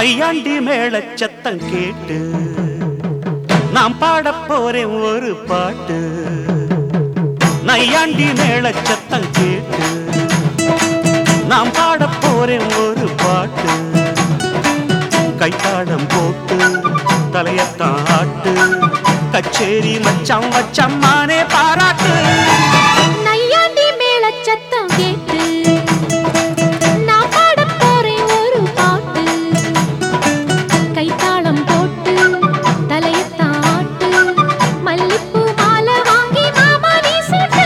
நையாண்டி மேளச் சத்தம் கேட்டு நாம் பாடப் போறேன் ஒரு பாட்டு நையாண்டி மேளச் சத்தம் கேட்டு நாம் பாடப் போறேன் ஒரு பாட்டு கைத்தாளம் போட்டு தலையத்தான் ஆட்டு கச்சேரி மச்சான் வச்சம்மானே பாராட்டு நையாண்டி மேளச் சத்தம் கேட்டு நான் பாடப் போறேன் ஒரு பாட்டு கைத்தாளம் போட்டு தலையத்தான் ஆட்டு மல்லிப்பூ மாலை வாங்கி மாமா நீ சூட்டு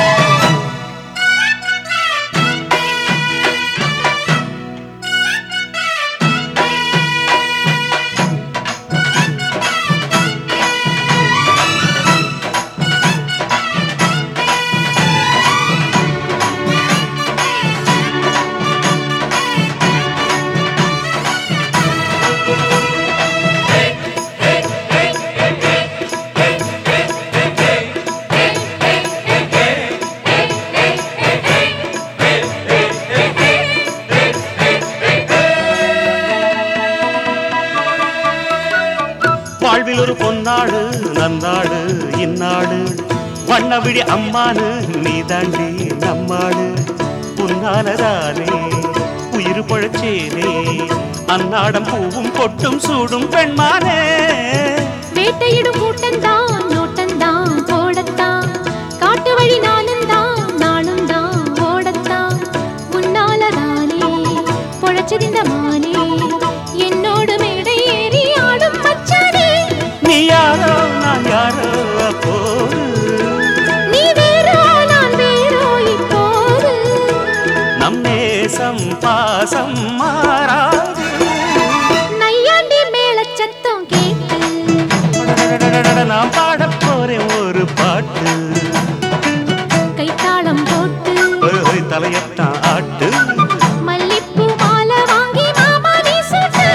வாழ்வில் ஒரு பொன்னாடு நன்னாடு இந்நாடு வண்ணவிழி அம்மானு நீ தாண்டி நம்மாடு உன்னாலதானே உயிர் பழச்சேனே அன்னாடம் பூவும் பொட்டும் சூடும் பெண்மானே வேட்டையிடும் கூட்டந்தான் நோட்டந்தான் போடத்தான் காட்டு வழி நானும் தான் நானும் தான் ஓடத்தான் முன்னாலதானே பொழைச்சதிந்த மானே என்னோடு மேடை ஏறி ஆடும் மச்சானே நீ யாரோ நான் யாரோ அப்போது நீ வேறோ நான் வேறோ இப்போது நம் நேசம் பாசம் மாறாது நையாண்டி மேளச் சத்தம் கேட்டு நான் பாடப் போறேன் ஒரு பாட்டு கைத்தாளம் போட்டு ஓய், ஓய், தலையத்தான் ஆட்டு மல்லிப்பூ மாலை வாங்கி மாமா நீ சூட்டு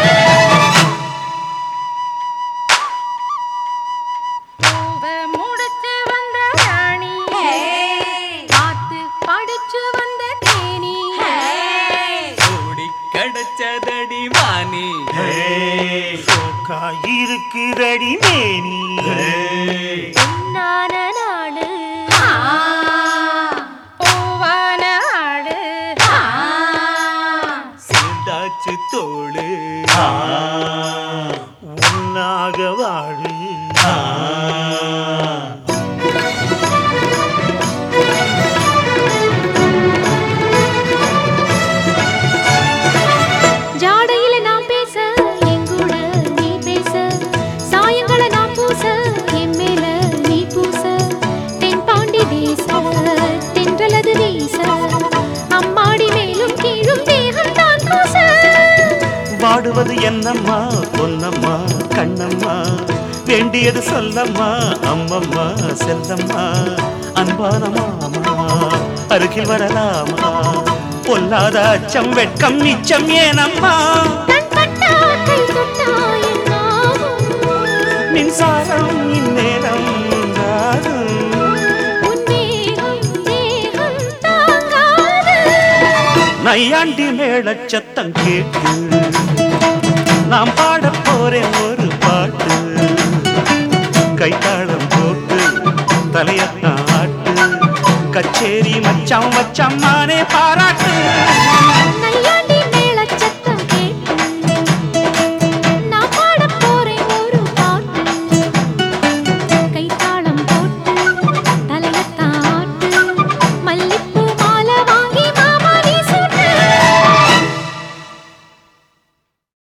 பூவ முடிச்சு வந்த ராணி பார்த்து படிச்சு வந்த தேனி ஓடி கிடைச்சதடி வாணி இருக்குதடி மேனி பொன்னான நாடு பூவான ஆடு சேர்ந்தாச்சு தோளு உன்னாக வாழு ஜாடையில நான் பேச என் கூட நீ பேச சாயங்கள நான் பூச என் மேல நீ பூச தென்பாண்டி தேச தென்றலது வீச அம்மாடி மேலும் கீழும் தேகம் தான் பூச வாடுவது என்னம்மா பொன்னம்மா கண்ணம்மா வேண்டியது சொல்லம்மா அம்மம்மா செல்லம்மா அன்பான மாமா அருகில் வரலாமா பொல்லாத அச்சம் வெட்கம் நிச்சம் ஏனம்மா கண் பட்டா கை தொட்டா என்னாகும் மின்சாரம் இந்நேரம் உண்டாகும் உன் மேகம் தேகம் தாங்காது நையாண்டி மேளச் சத்தம் கேட்டு நாம் பாடப் போறேன் ஒரு பாட்டு கைத்தாளம் போட்டு தலையத்தான் ஆட்டு கச்சேரி மச்சான் வச்சம்மானே பாராட்டு